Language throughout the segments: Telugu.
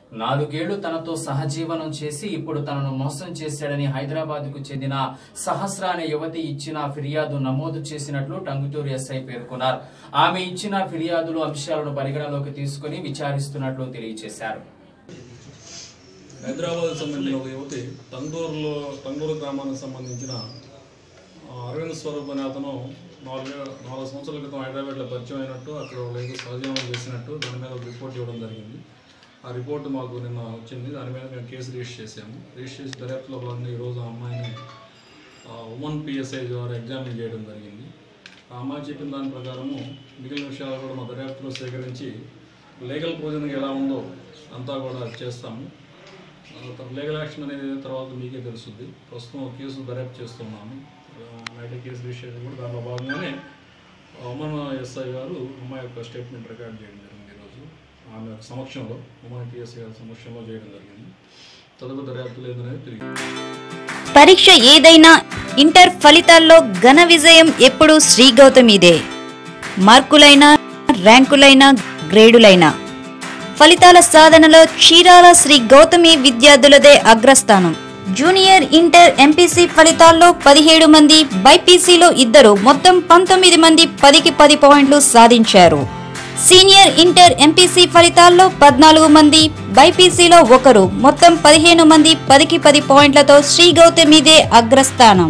నాలుగేళ్లు తనతో సహజీవనం చేసి ఇప్పుడు తనను మోసం చేశాడని హైదరాబాద్ కు చెందిన సహస్ర అనే యువతి ఇచ్చిన ఫిర్యాదు నమోదు చేసినట్లు టంగుటూరు ఎస్ఐ పేర్కొన్నారు ఆమె ఇచ్చిన ఫిర్యాదులు అంశాలను పరిగణలోకి తీసుకుని విచారిస్తున్నట్లు తెలియజేశారు హైదరాబాద్ సంబంధించిన ఒక యువతి తంగూరులో తంగూరు గ్రామానికి సంబంధించిన ఆ, అరవింద్ స్వరూప్ అనే అతను నాలుగు నాలుగు సంవత్సరాల క్రితం హైదరాబాద్లో పరిచయం అయినట్టు అక్కడ లేదు సహజీవనం చేసినట్టు దాని మీద ఒక రిపోర్ట్ ఇవ్వడం జరిగింది ఆ రిపోర్ట్ మాకు నిన్న వచ్చింది దాని మీద మేము కేసు రిజిస్టర్ చేసాము రిజిస్టర్ చేసి దర్యాప్తులో భాగంగా ఈరోజు ఆ అమ్మాయిని ఉమెన్ పిఎస్ఐ ద్వారా ఎగ్జామిన్ చేయడం జరిగింది ఆ అమ్మాయి చెప్పిన దాని ప్రకారము మిగిలిన విషయాలు కూడా మా దర్యాప్తులో సేకరించి లీగల్ ప్రొవిజన్ ఎలా ఉందో అంతా కూడా చేస్తాము లీగల్ యాక్షన్ అనేది తర్వాత మీకే తెలుస్తుంది ప్రస్తుతం ఒక కేసు దర్యాప్తు చేస్తున్నాము నైట్ కేసు రిజిస్టర్ చేసి కూడా దానిలో భాగంగానే ఉమన్ ఎస్ఐ గారు అమ్మాయి యొక్క స్టేట్మెంట్ రికార్డ్ చేయడం జరిగింది ఈరోజు ఆమె యొక్క సమక్షంలో ఉమన్ టీఎస్ఐ గారి సమక్షంలో చేయడం జరిగింది తదుపరి దర్యాప్తులు ఏదనేది తిరిగి పరీక్ష ఏదైనా ఇంటర్ ఫలితాల్లో ఘన విజయం ఎప్పుడూ శ్రీ గౌతమిదే మార్కులైనా ర్యాంకులైనా గ్రేడులైనా ఫలితాల సాధనలో చీరాల శ్రీ గౌతమి విద్యార్థులదే అగ్రస్థానం జూనియర్ ఇంటర్ ఎంపీసీ ఫలితాల్లో పదిహేడు మంది బైపీసీలో ఇద్దరు మొత్తం పంతొమ్మిది మంది పదికి పది పాయింట్లు సాధించారు సీనియర్ ఇంటర్ ఎంపీసీ ఫలితాల్లో పద్నాలుగు మంది బైపీసీలో ఒకరు మొత్తం పదిహేను మంది పదికి పది పాయింట్లతో శ్రీ గౌతమిదే అగ్రస్థానం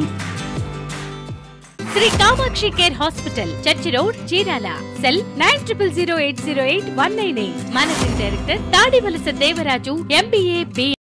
Sri Kamakshi care hospital church road Chirala cell nine triple zero eight zero eight one nine eight managing director Tadivalasa Devaraju MBA B